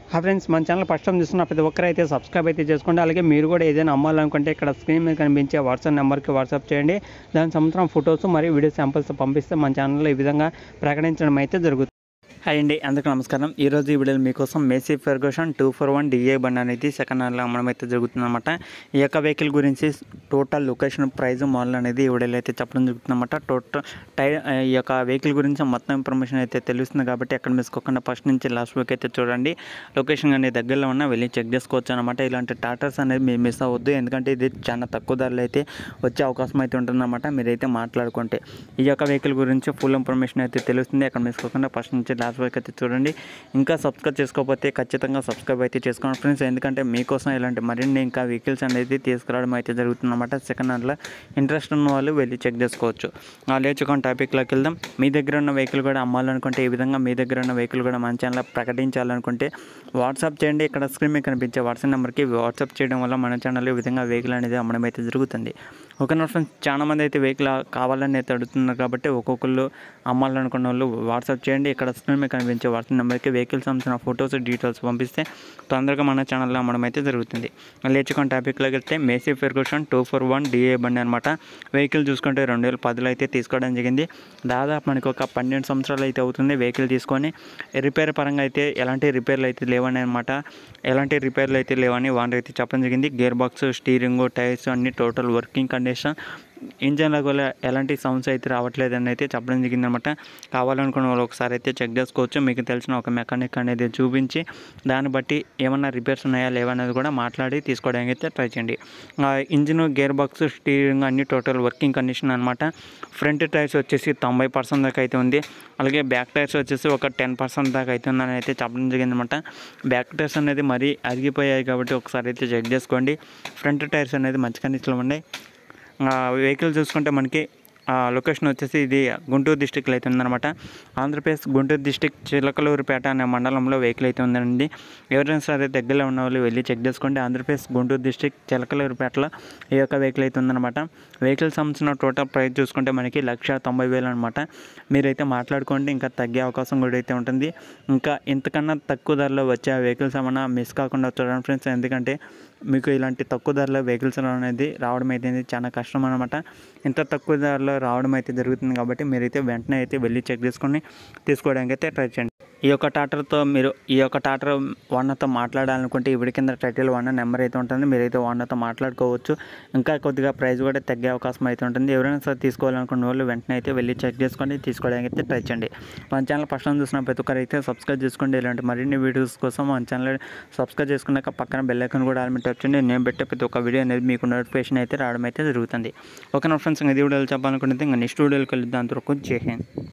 హా ఫ్రెండ్స్ మన channel first time చూస్తున్న ప్రతి ఒక్కరు అయితే సబ్స్క్రైబ్ అయితే చేసుకోండి అలాగే మీరు కూడా ఏదైనా అమ్మాలనుకుంటే ఇక్కడ స్క్రీన్ మీద కనిపించే వాట్సాప్ నెంబర్కి వాట్సాప్ చేయండి దాని సంవత్సరం ఫొటోస్ మరియు వీడియో శాంపిల్స్ పంపిస్తే మన ఛానల్లో ఈ విధంగా ప్రకటించడం అయితే జరుగుతుంది హాయ్ అండి అందరికీ నమస్కారం ఈరోజు ఈ వీడియోలో మీకోసం Massey Ferguson two four one DI బండి అనేది సెకండ్ హ్యాండ్లో అమ్మడం అయితే జరుగుతుందన్నమాట ఈ యొక్క వెహికల్ గురించి టోటల్ లొకేషన్ ప్రైస్ మోడల్ అనేది ఈ వీడియోలో అయితే చెప్పడం జరుగుతుందన్నమాట టోటల్ టై ఈ యొక్క వెహికల్ గురించి మొత్తం ఇన్ఫర్మేషన్ అయితే తెలుస్తుంది కాబట్టి ఎక్కడ మిసుకోకుండా ఫస్ట్ నుంచి లాస్ట్ వరకు అయితే చూడండి లొకేషన్ అనేది దగ్గరలో ఉన్న వెళ్ళి చెక్ చేసుకోవచ్చు అనమాట ఇలాంటి టాటర్స్ అనేది మీరు మిస్ అవ్వద్దు ఎందుకంటే ఇది చాలా తక్కువ ధరలో అయితే వచ్చే అవకాశం అయితే ఉంటుందన్నమాట మీరైతే మాట్లాడుకుంటే ఈ యొక్క వెహికల్ గురించి ఫుల్ ఇన్ఫర్మేషన్ అయితే తెలుస్తుంది అక్కడ మిసుకోకుండా ఫస్ట్ నుంచి లాస్ట్ వరకు అయితే చూడండి ఇంకా సబ్స్క్రైబ్ చేసుకోకపోతే ఖచ్చితంగా సబ్స్క్రైబ్ అయితే చేసుకోండి ఫ్రెండ్స్ ఎందుకంటే మీకోసం ఇలాంటి మరిన్ని ఇంకా వెహికల్స్ అనేది తీసుకురావడం అయితే జరుగుతుందన్నమాట సెకండ్ హ్యాండ్లో ఇంట్రెస్ట్ ఉన్న వాళ్ళు వెళ్ళి చెక్ చేసుకోవచ్చు ఆ లేచుకొని టాపిక్లోకి వెళ్దాం మీ దగ్గర ఉన్న వెహికల్ కూడా అమ్మాలనుకుంటే ఈ విధంగా మీ దగ్గర ఉన్న వెహికల్ కూడా మన ఛానల్లో ప్రకటించాలనుకుంటే వాట్సాప్ చేయండి ఇక్కడ స్క్రీన్ మీద కనిపించే వాట్సాప్ నెంబర్కి వాట్సాప్ చేయడం వల్ల మన ఛానల్లో ఈ విధంగా వెహికల్ అనేది అమ్మడం అయితే జరుగుతుంది ఓకేనా ఫ్రెండ్స్ చాలా మంది అయితే వెహికల్ కావాలని అయితే అడుగుతున్నారు కాబట్టి ఒక్కొక్కరు అమ్మాలనుకున్న వాళ్ళు వాట్సాప్ చేయండి ఇక్కడ స్క్రీన్ మీద కనిపించే వాట్సాప్ నెంబర్కి వెహికల్ సంబంధించిన ఫొటోస్ డీటెయిల్స్ పంపిస్తే తొందరగా మన ఛానల్లో అమ్మడం అయితే జరుగుతుంది లేచుకొని టాపిక్లోకి వెళ్తే Massey Ferguson two four one DI బండి అనమాట వెహికల్ చూసుకుంటే రెండు వేల పదిలో అయితే తీసుకోవడం జరిగింది దాదాపు మనకి ఒక పన్నెండు సంవత్సరాలు అయితే అవుతుంది వెహికల్ తీసుకొని రిపేర్ పరంగా అయితే ఎలాంటి రిపేర్లు అయితే లేవని అనమాట ఎలాంటి రిపేర్లు అయితే లేవని వాళ్ళు అయితే చెప్పడం జరిగింది గేర్ బాక్స్ స్టీరింగ్ టైర్స్ అన్ని టోటల్ వర్కింగ్ కండిషన్ ఇంజన్లో కూడా ఎలాంటి సౌండ్స్ అయితే రావట్లేదని అయితే చెప్పడం జరిగిందనమాట కావాలనుకున్న వాళ్ళు ఒకసారి అయితే చెక్ చేసుకోవచ్చు మీకు తెలిసిన ఒక మెకానిక్ అనేది చూపించి దాన్ని బట్టి ఏమన్నా రిపేర్స్ ఉన్నాయా లేవనేది కూడా మాట్లాడి తీసుకోవడానికి అయితే ట్రై చేయండి ఇంజిన్ గేర్ బాక్స్ స్టీరింగ్ అన్ని టోటల్ వర్కింగ్ కండిషన్ అనమాట ఫ్రంట్ టైర్స్ వచ్చేసి తొంభై పర్సెంట్ దాకా అయితే ఉంది అలాగే బ్యాక్ టైర్స్ వచ్చేసి ఒక టెన్ పర్సెంట్ దాకా అయితే ఉందని అయితే చెప్పడం జరిగిందనమాట బ్యాక్ టైర్స్ అనేది మరీ అరిగిపోయాయి కాబట్టి ఒకసారి అయితే చెక్ చేసుకోండి ఫ్రంట్ టైర్స్ అనేది మంచి కండిషన్లో ఉన్నాయి వెహికల్ చూసుకుంటే మనకి లొకేషన్ వచ్చేసి ఇది గుంటూరు డిస్టిక్లో అయితే ఉందన్నమాట ఆంధ్రప్రదేశ్ గుంటూరు డిస్టిక్ చిలకలూరుపేట అనే మండలంలో వెహికల్ అయితే ఉందండి ఎవరైనా సరే దగ్గరలో ఉన్న వాళ్ళు వెళ్ళి చెక్ చేసుకోండి ఆంధ్రప్రదేశ్ గుంటూరు డిస్టిక్ చిలకలూరుపేటలో ఈ యొక్క వెహికల్ అయితే ఉందన్నమాట వెహికల్ సంబంధించిన టోటల్ ప్రైస్ చూసుకుంటే మనకి లక్ష తొంభై వేలు అనమాట మీరైతే మాట్లాడుకోండి ఇంకా తగ్గే అవకాశం కూడా అయితే ఉంటుంది ఇంకా ఇంతకన్నా తక్కువ ధరలో వచ్చే వెహికల్స్ ఏమైనా మిస్ కాకుండా చూడండి ఫ్రెండ్స్ ఎందుకంటే మీకు ఇలాంటి తక్కువ ధరలో వెహికల్స్ అనేది రావడం అయితే చాలా కష్టం అనమాట ఇంత తక్కువ ధరలో రావడం అయితే జరుగుతుంది కాబట్టి మీరైతే వెంటనే అయితే వెళ్ళి చెక్ చేసుకొని తీసుకోవడానికి అయితే ట్రై చేయండి ఈ యొక్క టాటర్తో మీరు ఈ యొక్క టాటర్ ఓనర్తో మాట్లాడాలనుకుంటే ఇవి కింద టైటిల్ వన్ నెంబర్ అయితే ఉంటుంది మీరైతే ఓనర్తో మాట్లాడుకోవచ్చు ఇంకా కొద్దిగా ప్రైస్ కూడా తగ్గే అవకాశం అయితే ఉంటుంది ఎవరైనా సరే తీసుకోవాలనుకున్న వాళ్ళు వెంటనే అయితే వెళ్ళి చెక్ చేసుకొని తీసుకోవడానికి అయితే ట్రై చేయండి మన ఛానల్ ఫస్ట్ టైం చూసిన ప్రతి ఒక్కరు అయితే సబ్స్క్రైబ్ చేసుకోండి ఇలాంటి మరిన్ని వీడియోస్ కోసం మన ఛానల్ సబ్స్క్రైబ్ చేసుకున్నాక పక్కన బెల్ ఐకాన్ కూడా ఆల్మెంట్ వచ్చింది నేను పెట్టే ప్రతి ఒక్క వీడియో అనేది మీకు నోటిఫికేషన్ అయితే రావడం అయితే జరుగుతుంది ఓకే నా ఫ్రెండ్స్ ఇంకా ఇది వీడియోలు చెప్పాలనుకుంటే ఇంకా నెక్స్ట్ వీడియోకి వెళ్ళి దాని వరకు జై హింద్